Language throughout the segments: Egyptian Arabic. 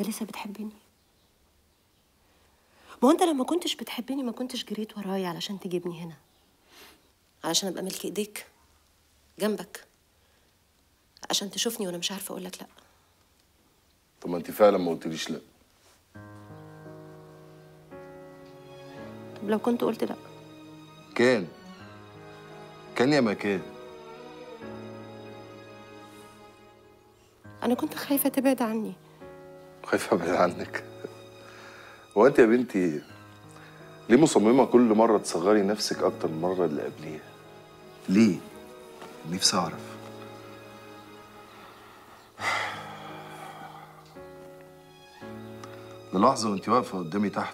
انت لسه بتحبني ما هو انت لما كنتش بتحبني ما كنتش جريت ورايا علشان تجيبني هنا علشان ابقى ملك ايديك جنبك عشان تشوفني وانا مش عارفه اقول لك لا طب ما انت فعلا ما قلتليش لا طب لو كنت قلت لا كان كان يا ما كان انا كنت خايفه تبعد عني خايفه ابعد عنك هو انت يا بنتي ليه مصممه كل مره تصغري نفسك اكتر من المره اللي قبليها ليه نفسي اعرف للحظه وانت واقفه قدامي تحت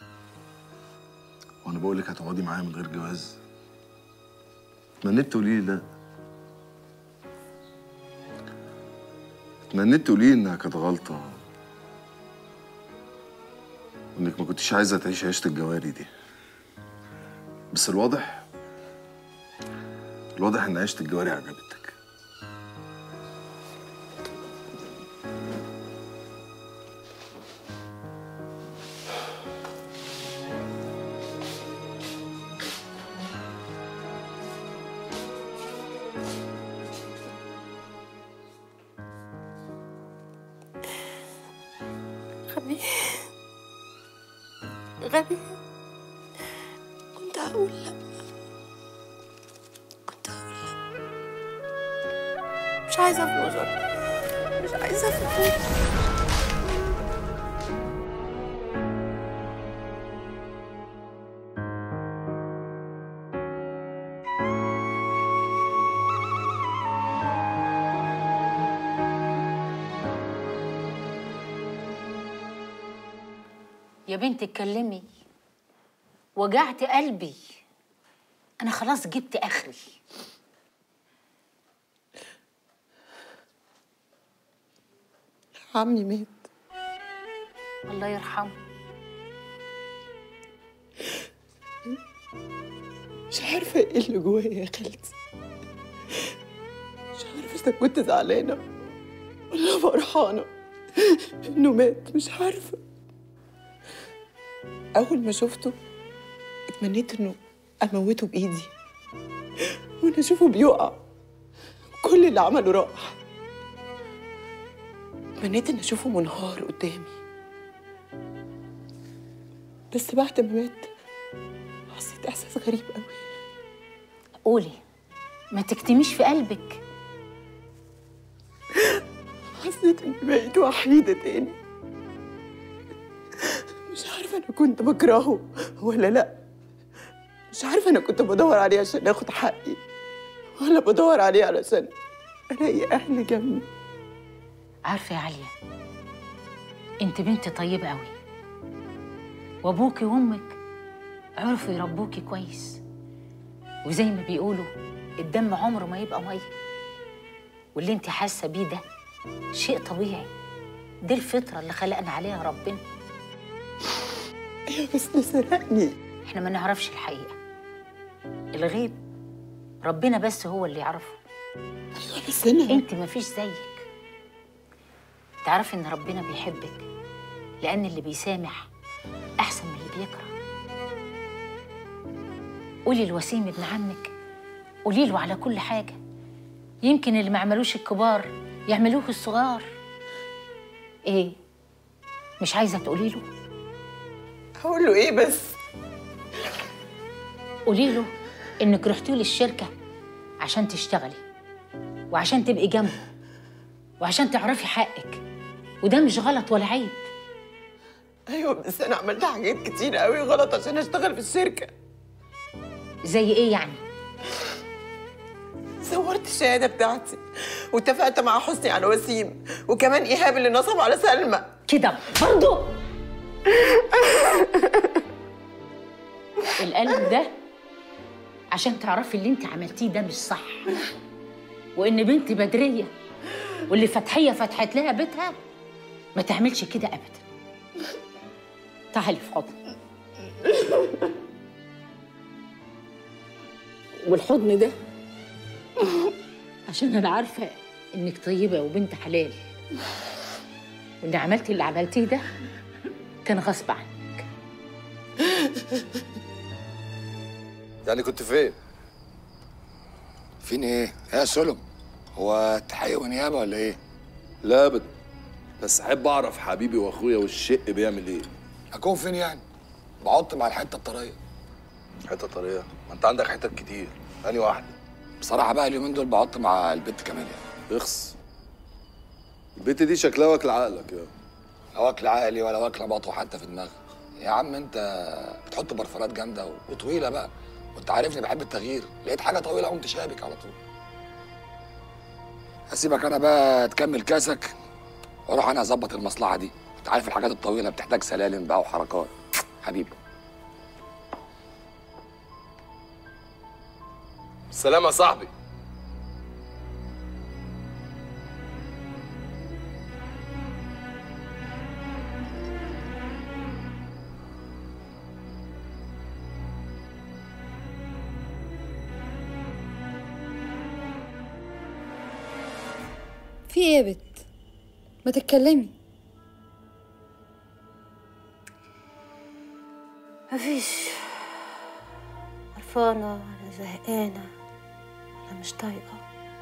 وانا بقول لك هتقعدي معايا من غير جواز اتمنيت تقولي لي لا اتمنيت تقولي لي انها كانت غلطه وانك ما كنتيش عايزه تعيشي عيشه الجواري دي بس الواضح الواضح ان عيشه الجواري عجبتك غبي غبي كنت هقول لا كنت هقول لا مش عايزه افوزك مش عايزه افوزك يا بنت اتكلمي وجعت قلبي انا خلاص جبت اخري عمي مات الله يرحمه مش عارفه ايه اللي جوايا يا خالتي مش عارفه اذا كنت زعلانه ولا فرحانه انه مات مش عارفه اول ما شفته اتمنيت انه اموته بايدي وانا اشوفه بيقع كل اللي عمله راح تمنيت اني اشوفه منهار قدامي بس بعد ما مات حسيت احساس غريب قوي قولي ما تكتميش في قلبك حسيت اني بقيت وحيده تاني مش عارفه انا كنت بكرهه ولا لا مش عارفه انا كنت بدور عليه عشان اخد حقي ولا بدور عليه علشان الاقي اهل جنبي عارفه يا عليا انت بنت طيبه قوي وابوكي وامك عرفوا يربوكي كويس وزي ما بيقولوا الدم عمره ما يبقى ميه واللي انت حاسه بيه ده شيء طبيعي دي الفطره اللي خلقنا عليها ربنا ايوه بس ده سرقني احنا ما نعرفش الحقيقه الغيب ربنا بس هو اللي يعرفه ايوه بس انا انت ما فيش زيك تعرفي ان ربنا بيحبك لان اللي بيسامح احسن من اللي بيكره قولي لوسيم ابن عمك قولي له على كل حاجه يمكن اللي ما عملوش الكبار يعملوه الصغار ايه مش عايزه تقولي له هقول له ايه بس قولي له انك رحتي له الشركه عشان تشتغلي وعشان تبقي جنبه وعشان تعرفي حقك وده مش غلط ولا عيب ايوه بس انا عملت حاجات كتير قوي غلط عشان اشتغل في الشركه زي ايه يعني صورت الشهاده بتاعتي واتفقت مع حسني على وسيم وكمان ايهاب اللي نصب على سلمى كده برضه القلب ده عشان تعرفي اللي انت عملتيه ده مش صح وان بنت بدريه واللي فتحيه فتحت لها بيتها ما تعملش كده ابدا تعالي في حضن والحضن ده عشان انا عارفه انك طيبه وبنت حلال وإن عملتي اللي عملتيه ده كان غصب عنك يعني كنت فين؟ فين ايه؟ يا سلم هو تحقيق ونيابه ولا ايه؟ لا ابدا بس احب اعرف حبيبي واخويا والشق بيعمل ايه اكون فين يعني؟ بعط مع الحته الطريه حته طريه ما انت عندك حتت كتير انهي واحده بصراحه بقى اليومين دول بعط مع البت كاميليا اخس البت دي شكلها واكل عقلك يا لا واكل عقلي ولا واكل بطو حتى في دماغي يا عم انت بتحط برفانات جامده وطويله بقى وانت عارفني بحب التغيير لقيت حاجه طويله قمت شابك على طول هسيبك انا بقى تكمل كاسك واروح انا اظبط المصلحه دي انت عارف الحاجات الطويله بتحتاج سلالم بقى وحركات حبيبي سلام يا صاحبي في ايه يا بت ما تتكلمي مفيش قرفانة ولا زهقانة ولا مش طايقة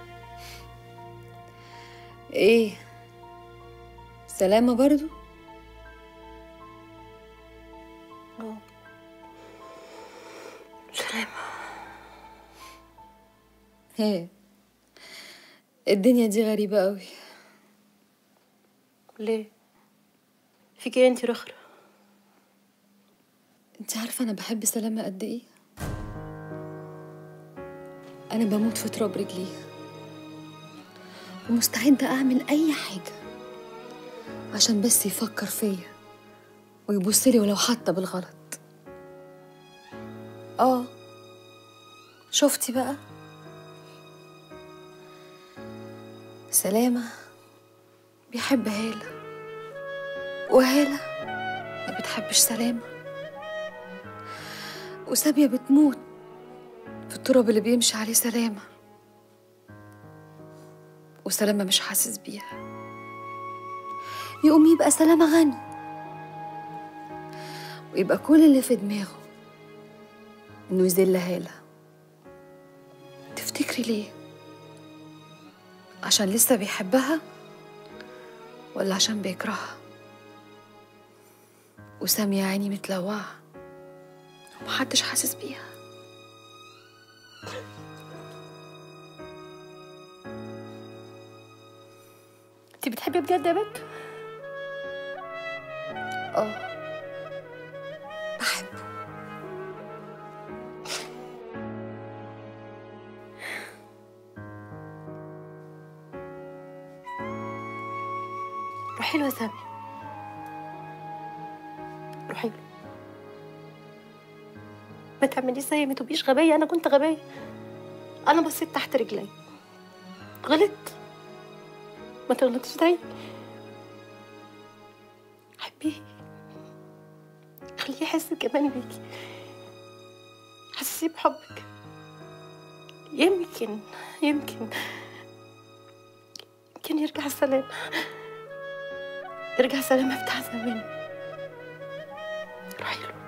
ايه سلامة برضو اه سلامة ايه الدنيا دي غريبة قوي ليه؟ فيكي ايه انتي رخرة؟ انت عارفة انا بحب سلامة قد ايه انا بموت في تراب رجليه ومستعدة اعمل اي حاجة عشان بس يفكر فيا ويبصلي ولو حتى بالغلط اه شفتي بقى سلامة بيحب هالة وهالة ما بتحبش سلامة وسابية بتموت في التراب اللي بيمشي عليه سلامة وسلامة مش حاسس بيها يقوم يبقى سلامة غني ويبقى كل اللي في دماغه إنه يذل هالة تفتكري ليه؟ عشان لسه بيحبها ولا عشان بيكرهها وسامية عيني متلوعة ومحدش حاسس بيها انتي بتحبي بجد يا بنت؟ اه بحبه روحي له يا سامي روحي له ما تعمليش زي ما تبقيش غبية أنا كنت غبية أنا بصيت تحت رجلي غلطت ما تغلطش تاني حبيه خليه يحس كمان بيكي حسيه بحبك يمكن يمكن يمكن يرجع السلام يرجع سلامة بتاع زمان روحي له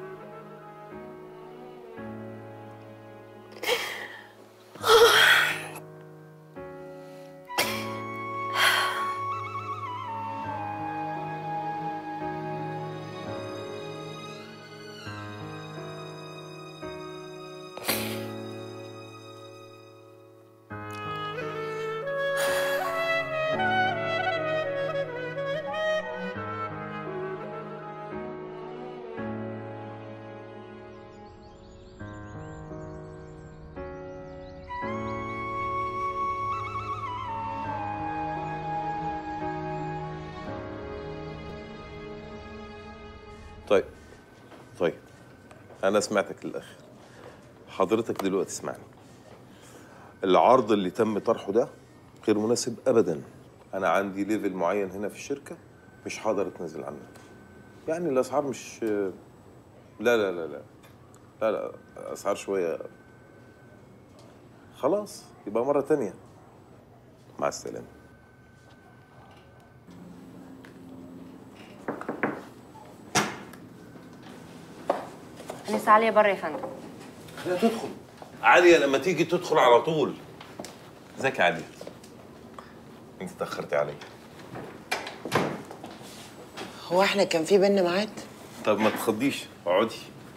طيب طيب انا سمعتك للاخر حضرتك دلوقتي اسمعني العرض اللي تم طرحه ده غير مناسب ابدا انا عندي ليفل معين هنا في الشركه مش هقدر اتنازل عنه يعني الاسعار مش لا لا لا لا لا لا اسعار شويه خلاص يبقى مره تانية مع السلامه لسه عالية بره يا فندم خليها تدخل عالية لما تيجي تدخل على طول ازيك يا عالية انت اتأخرتي عليا هو احنا كان في بينا ميعاد طب ما تخضيش اقعدي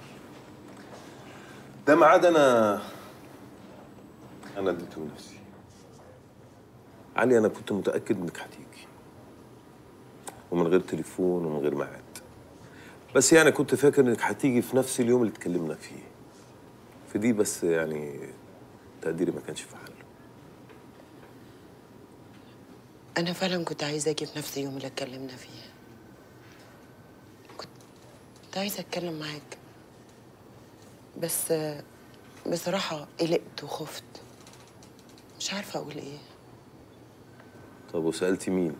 ده ميعاد انا انا اديته لنفسي علي انا كنت متاكد انك هتيجي ومن غير تليفون ومن غير ميعاد بس يعني كنت فاكر انك هتيجي في نفس اليوم اللي اتكلمنا فيه في دي بس يعني تقديري ما كانش في حاله انا فعلا كنت عايزه اجي في نفس اليوم اللي اتكلمنا فيه كنت عايزه اتكلم معاك بس آه، بصراحه قلقت وخفت مش عارفه اقول ايه طب وسالتي مين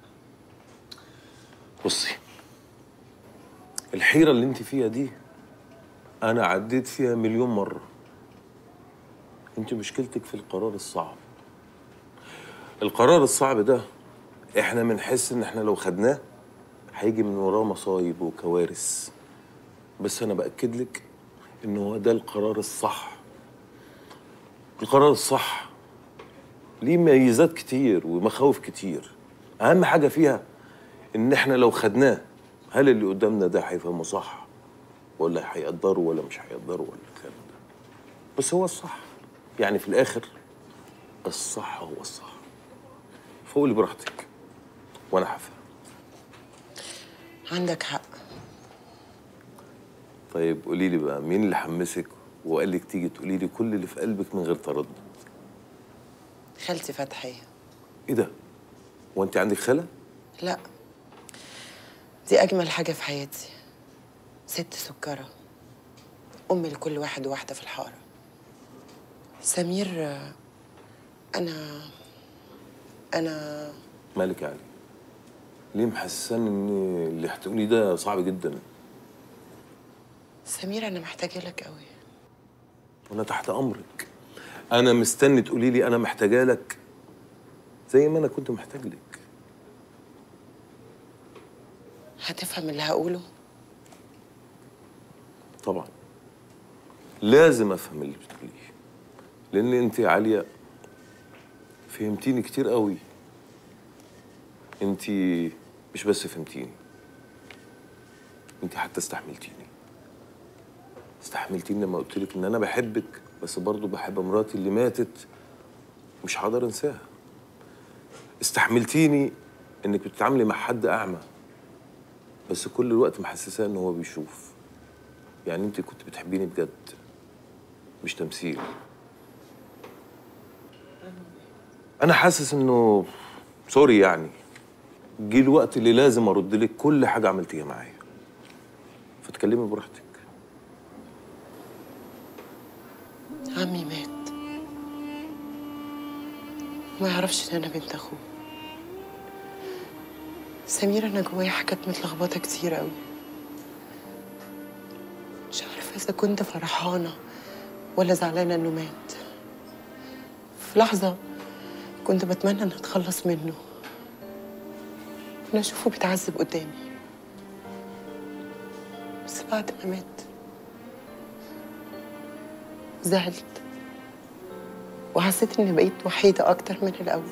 بصي الحيره اللي انت فيها دي انا عديت فيها مليون مره انت مشكلتك في القرار الصعب القرار الصعب ده احنا بنحس ان احنا لو خدناه هيجي من وراه مصايب وكوارث بس انا باكد لك ان هو ده القرار الصح القرار الصح ليه ميزات كتير ومخاوف كتير اهم حاجه فيها ان احنا لو خدناه هل اللي قدامنا ده هيفهمه صح ولا هيقدره ولا مش هيقدره ولا الكلام ده بس هو الصح يعني في الاخر الصح هو الصح فقولي براحتك وانا هفهم عندك حق طيب قولي لي بقى مين اللي حمسك وقال لك تيجي تقولي لي كل اللي في قلبك من غير تردد خالتي فتحيه ايه ده هو انت عندك خاله لا دي اجمل حاجه في حياتي ست سكره ام لكل واحد وواحده في الحاره سمير آه، انا انا مالك يا علي ليه محسسان ان اللي هتقولي ده صعب جدا سمير انا محتاجه لك قوي وانا تحت امرك انا مستني تقولي لي انا محتاجه لك زي ما انا كنت محتاج لك هتفهم اللي هقوله طبعا لازم افهم اللي بتقوليه لان انت يا عليا فهمتيني كتير قوي انت مش بس فهمتيني انت حتى استحملتيني استحملتيني لما قلت لك ان انا بحبك بس برضه بحب مراتي اللي ماتت مش هقدر انساها استحملتيني انك بتتعاملي مع حد اعمى بس كل الوقت محسساه ان هو بيشوف يعني انت كنت بتحبيني بجد مش تمثيل انا حاسس انه سوري يعني جه الوقت اللي لازم ارد لك كل حاجه عملتيها معايا فتكلمي براحتك عمي مات ما يعرفش ان انا بنت اخوه سمير انا جوايا حاجات متلخبطه كتير قوي مش عارفه اذا كنت فرحانه ولا زعلانه انه مات في لحظه كنت بتمنى ان اتخلص منه ان اشوفه بيتعذب قدامي بس بعد ما مات زعلت وحسيت اني بقيت وحيده اكتر من الاول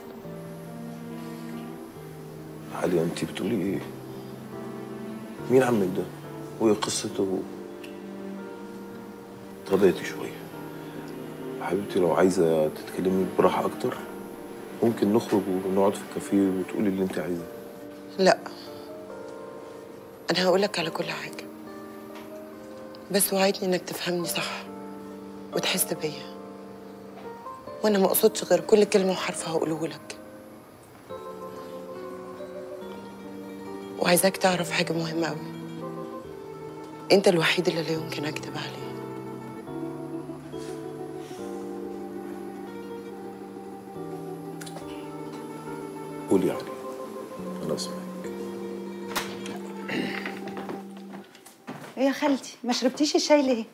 علي انت بتقولي ايه مين عمك ده وايه قصته طبيعتي شويه حبيبتي لو عايزه تتكلمي براحه اكتر ممكن نخرج ونقعد في الكافيه وتقولي اللي انت عايزاه لا انا هقولك على كل حاجه بس وعدني انك تفهمني صح وتحس بيا وانا ما اقصدش غير كل كلمه وحرف هقوله لك وعايزاك تعرف حاجه مهمه قوي انت الوحيد اللي لا يمكن اكذب عليه قولي يا علي انا اسمعك ايه يا خالتي ما شربتيش الشاي ليه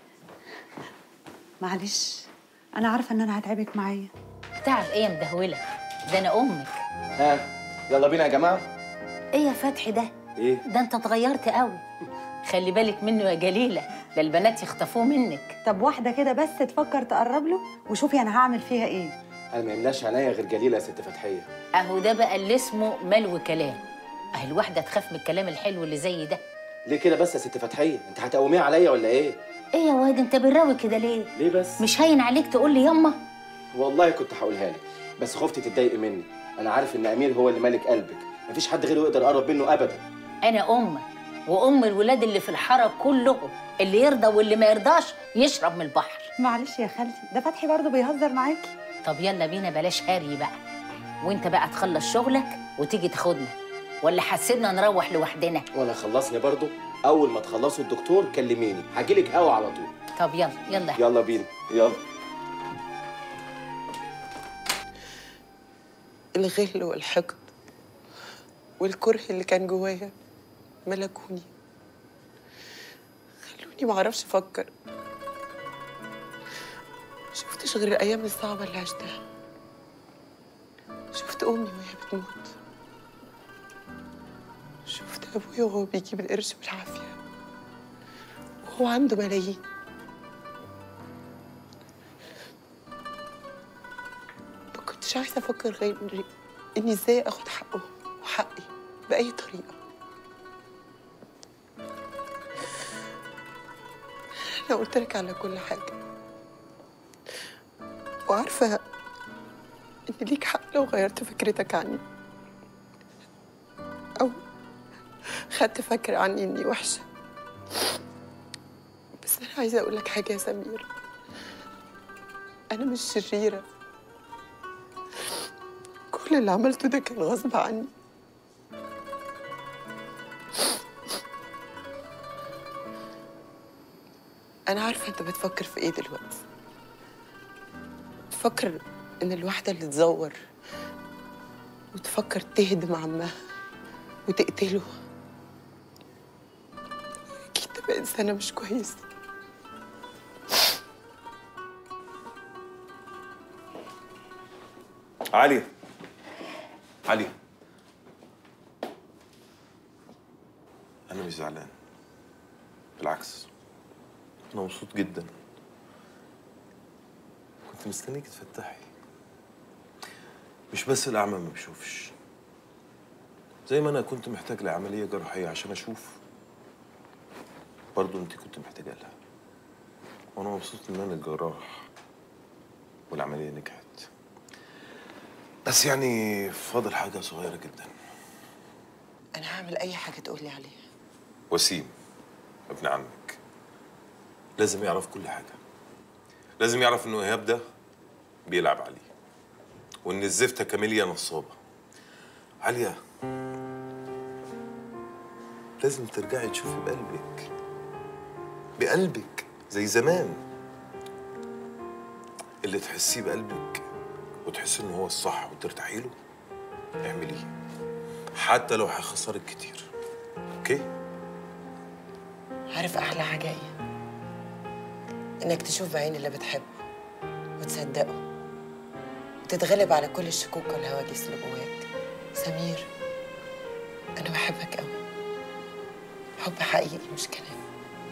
معلش انا عارفه ان انا هتعبك معايا تعب ايه يا مدهوله ده انا امك ها يلا بينا يا جماعه ايه يا فتحي ده ايه ده انت اتغيرت قوي خلي بالك منه يا جليله ده البنات يخطفوه منك طب واحده كده بس تفكر تقرب له وشوفي انا هعمل فيها ايه انا ما يملاش عينيا غير جليله يا ست فتحيه اهو ده بقى اللي اسمه ملو كلام اهي الواحده تخاف من الكلام الحلو اللي زي ده ليه كده بس يا ست فتحيه انت هتقوميها عليا ولا ايه ايه يا واد انت بالراوي كده ليه ليه بس مش هين عليك تقول لي ياما والله كنت هقولها لك بس خفت تتضايقي مني انا عارف ان امير هو اللي مالك قلبك مفيش حد غيره يقدر يقرب منه ابدا انا امك وام الولاد اللي في الحاره كلهم اللي يرضى واللي ما يرضاش يشرب من البحر معلش يا خالتي ده فتحي برضه بيهزر معاكي طب يلا بينا بلاش هاري بقى وانت بقى تخلص شغلك وتيجي تاخدنا ولا حسيبنا نروح لوحدنا وانا خلصني برضو اول ما تخلصوا الدكتور كلميني هجيلك قوي على طول طب يلا يلا يلا بينا يلا الغل والحقد والكره اللي كان جوايا ملكوني خلوني معرفش افكر شفتش غير الايام الصعبه اللي عشتها شفت امي وهي بتموت شفت ابويا وهو بيجيب القرش بالعافيه وهو عنده ملايين ما كنتش عايزه افكر غير اني ازاي اخد حقه وحقي باي طريقه انا قلت لك على كل حاجه وعارفه ان ليك حق لو غيرت فكرتك عني او خدت فكرة عني اني وحشه بس انا عايزه اقول لك حاجه يا سمير انا مش شريره كل اللي عملته ده كان غصب عني أنا عارفة أنت بتفكر في إيه دلوقتي تفكر إن الواحدة اللي تزور وتفكر تهدم عمها وتقتله أكيد تبقى إنسانة مش كويسة علي علي أنا مش زعلان بالعكس أنا مبسوط جدا كنت مستنيك تفتحي مش بس الأعمى ما بيشوفش زي ما أنا كنت محتاج لعملية جراحية عشان أشوف برضه أنت كنت محتاجة لها وأنا مبسوط إن أنا الجراح والعملية نجحت بس يعني فاضل حاجة صغيرة جدا أنا هعمل أي حاجة تقولي عليها وسيم ابن عمك لازم يعرف كل حاجة لازم يعرف إنه إيهاب ده بيلعب عليه وإن الزفتة كاميليا نصابة عليا لازم ترجعي تشوفي بقلبك بقلبك زي زمان اللي تحسيه بقلبك وتحسي إن هو الصح وترتاحي له اعمليه حتى لو هيخسرك كتير اوكي عارف أحلى حاجة إيه؟ إنك تشوف بعين اللي بتحبه وتصدقه وتتغلب على كل الشكوك والهواجس اللي جواك سمير أنا بحبك أوي حب حقيقي مش كلام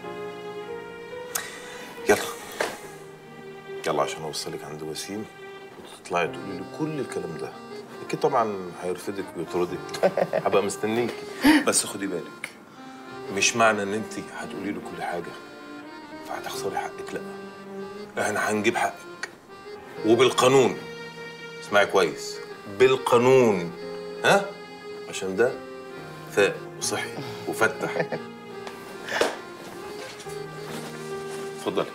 يلا يلا عشان اوصلك عند وسيم وتطلعي تقولي له كل الكلام ده اكيد طبعا هيرفضك ويطردك هبقى مستنيك بس خدي بالك مش معنى ان انت هتقولي له كل حاجه فهتخسري حقك لا احنا هنجيب حقك وبالقانون اسمعي كويس بالقانون ها عشان ده فاق وصحي وفتح اتفضلي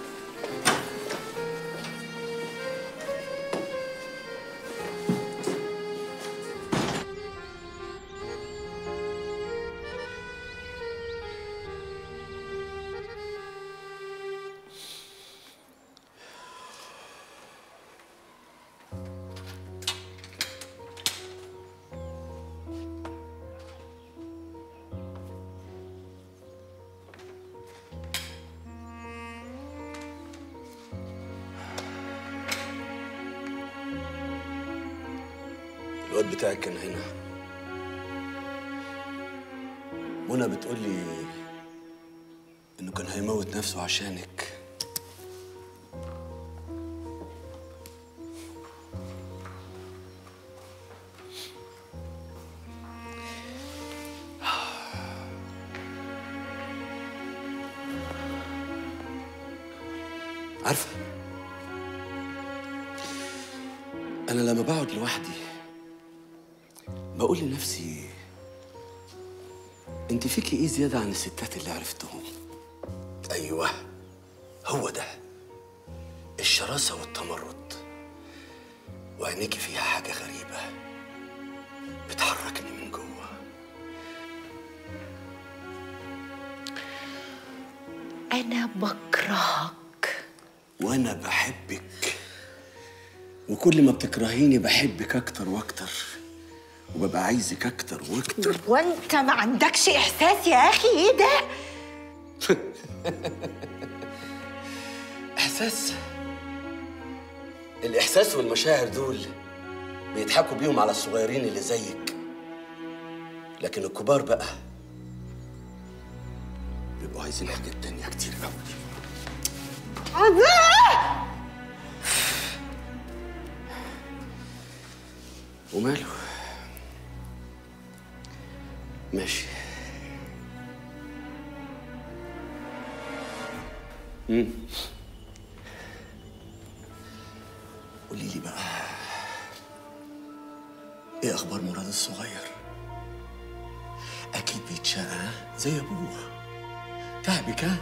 الواد بتاعك كان هنا منى بتقول لي انه كان هيموت نفسه عشانك عارفة أنا لما بقعد لوحدي بقول لنفسي أنت فيكي إيه زيادة عن الستات اللي عرفتهم؟ أيوه هو ده الشراسة والتمرد وعينيكي فيها حاجة غريبة بتحركني من جوه انا بكرهك وأنا بحبك وكل ما بتكرهيني بحبك أكتر وأكتر وببقى عايزك أكتر وأكتر وانت ما عندكش احساس يا اخي ايه ده إحساس الإحساس والمشاعر دول بيضحكوا بيهم على الصغيرين اللي زيك لكن الكبار بقى بيبقوا عايزين حاجات تانية كتير قوي وماله ماشي مم. قولي لي بقى ايه اخبار مراد الصغير اكيد بيتشقى ها؟ زي ابوه تعبك ها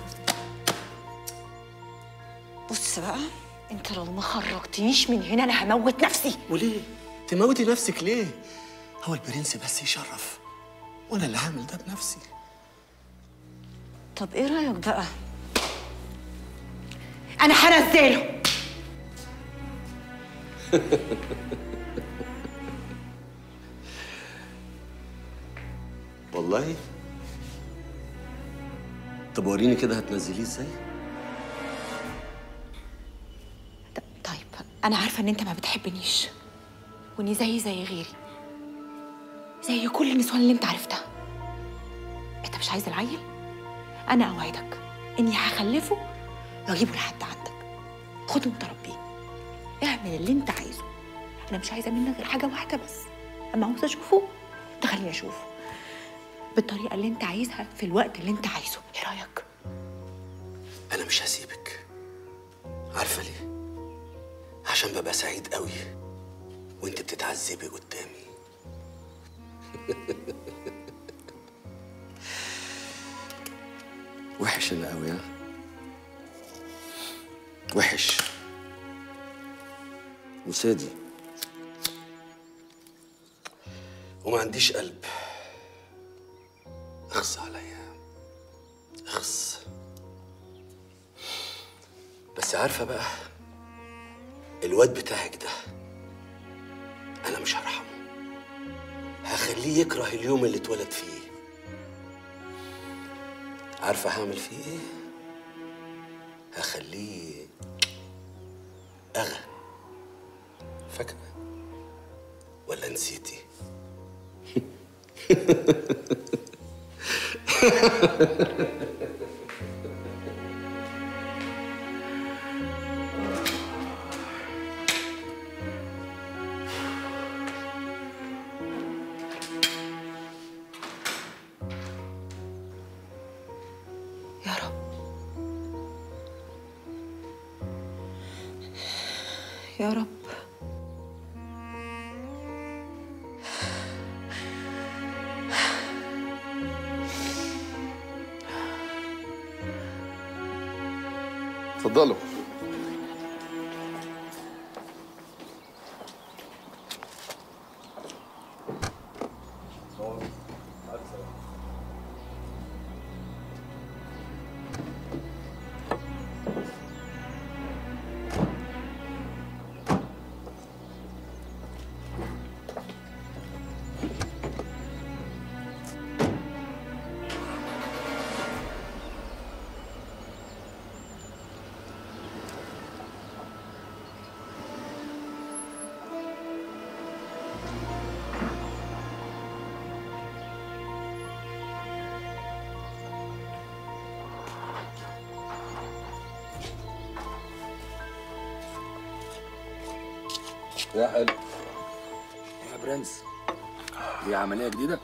بص بقى انت لو ما خرجتنيش من هنا انا هموت نفسي وليه تموتي نفسك ليه هو البرنس بس يشرف وانا اللي هعمل ده بنفسي طب ايه رايك بقى انا هنزله والله طب وريني كده هتنزليه ازاي طيب انا عارفه ان انت ما بتحبنيش واني زي زي غيري زي كل النسوان اللي انت عرفتها انت مش عايز العيل انا اوعدك اني هخلفه واجيبه لحد عندك خده وانت ربيه اعمل اللي انت عايزه انا مش عايزه منك غير حاجه واحده بس اما عاوز اشوفه تخليني اشوفه بالطريقه اللي انت عايزها في الوقت اللي انت عايزه ايه رايك انا مش هسيبك عارفه ليه عشان ببقى سعيد قوي وانت بتتعذبي قدامي وحش انا قوي ها وحش وسادي وما عنديش قلب اخص عليا اخص بس عارفه بقى الواد بتاعك ده انا مش هرحمه هخليه يكره اليوم اللي اتولد فيه عارفه هعمل فيه ايه هخليه اغى فاكره ولا نسيتي يا رب يا رب اتفضلوا يا حلو يا برنس دي عملية جديدة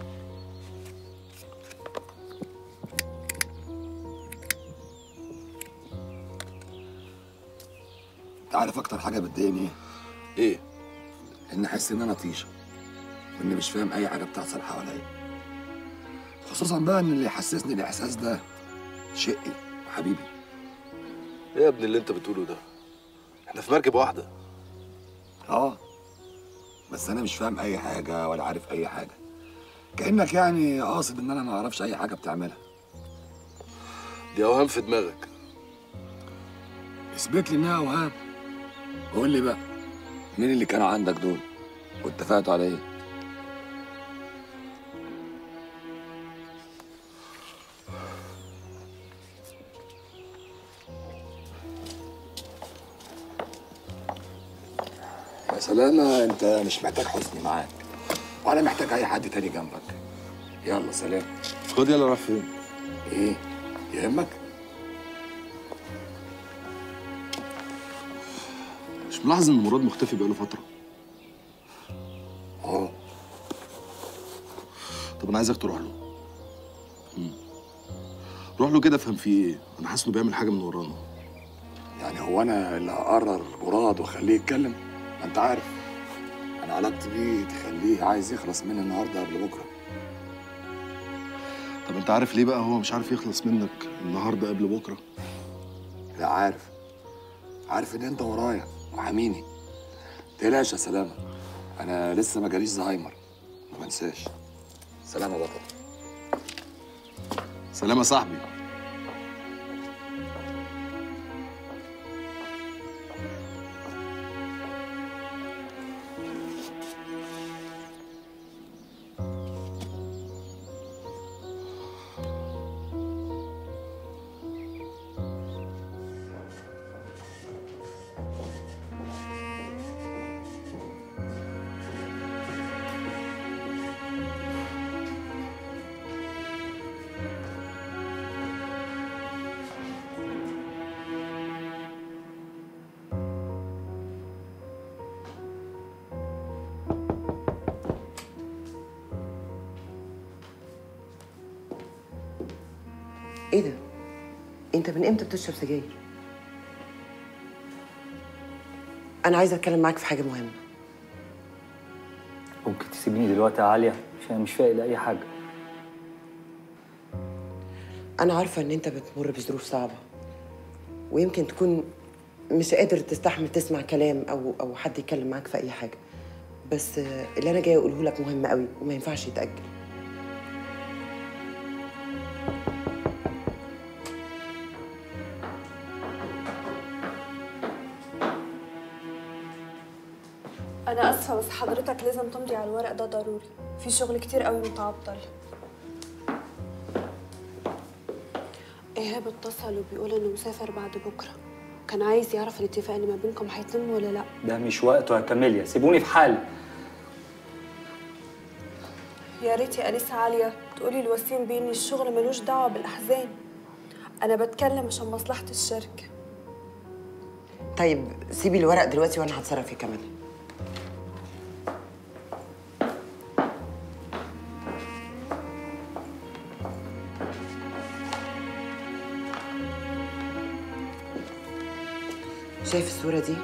انت عارف اكتر حاجة بتضايقني ايه؟ ايه؟ ان احس ان انا طيشة واني مش فاهم اي حاجة بتحصل حواليا خصوصا بقى ان اللي يحسسني الاحساس ده شقي وحبيبي ايه يا ابني اللي انت بتقوله ده احنا في مركب واحده اه بس انا مش فاهم اي حاجه ولا عارف اي حاجه كانك يعني قاصد ان انا ما اعرفش اي حاجه بتعملها دي اوهام في دماغك اثبت لي انها اوهام قول لي بقى مين اللي كانوا عندك دول واتفقتوا على ايه يا سلامة انت مش محتاج حسني معاك ولا محتاج اي حد تاني جنبك يلا سلام خد يلا راح فين ايه يهمك مش ملاحظ ان مراد مختفي بقاله فتره اه طب انا عايزك تروح له مم. روح له كده افهم فيه ايه انا حاسس انه بيعمل حاجه من ورانا يعني هو انا اللي هقرر مراد واخليه يتكلم ما انت عارف انا علاقتي بيه تخليه عايز يخلص مني النهارده قبل بكره طب انت عارف ليه بقى هو مش عارف يخلص منك النهارده قبل بكره لا عارف عارف ان انت ورايا وحاميني تقلقش يا سلامة انا لسه ما جاليش زهايمر ما بنساش سلام يا بطل سلام يا صاحبي ايه ده؟ انت من امتى بتشرب سجاير؟ انا عايزه اتكلم معاك في حاجه مهمه ممكن تسيبيني دلوقتي يا عالية عشان أنا مش فايق لأي حاجة انا عارفه ان انت بتمر بظروف صعبه ويمكن تكون مش قادر تستحمل تسمع كلام او او حد يتكلم معاك في اي حاجه بس آه، اللي انا جايه اقوله لك مهم قوي وما ينفعش يتاجل أنا آسفة بس حضرتك لازم تمضي على الورق ده ضروري في شغل كتير قوي متعطل إيهاب اتصل وبيقول إنه مسافر بعد بكرة كان عايز يعرف الاتفاق اللي ما بينكم هيتم ولا لأ ده مش وقته يا كاميليا سيبوني في حالي يا ريت يا أنسة عالية تقولي لوسيم بيه إن الشغل ملوش دعوة بالأحزان أنا بتكلم عشان مصلحة الشركة طيب سيبي الورق دلوقتي وانا هتصرف فيه كمان شايف الصورة دي؟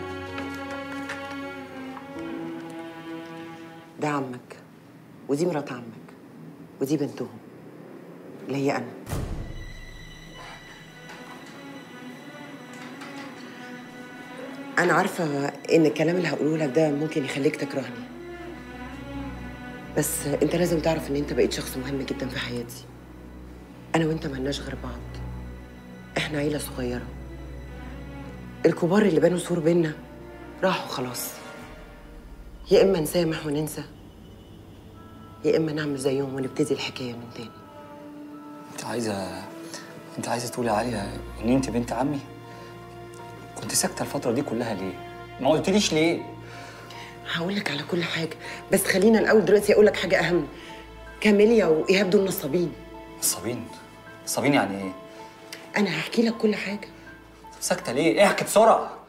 ده عمك ودي مرات عمك ودي بنتهم اللي هي أنا أنا عارفة إن الكلام اللي هقوله لك ده ممكن يخليك تكرهني بس أنت لازم تعرف إن أنت بقيت شخص مهم جدا في حياتي أنا وأنت ملناش غير بعض إحنا عيلة صغيرة الكبار اللي بنوا سور بينا راحوا خلاص يا إما نسامح وننسى يا إما نعمل زيهم ونبتدي الحكاية من تاني أنت عايزة أنت عايزة تقولي يا عالية إن أنت بنت عمي كنت ساكتة الفترة دي كلها ليه؟ ما قلتليش ليه؟ هقول لك على كل حاجة بس خلينا الأول دلوقتي أقول لك حاجة أهم كاميليا وإيهاب دول نصابين نصابين نصابين يعني إيه؟ أنا هحكي لك كل حاجة ساكتة ليه؟ احكي بسرعة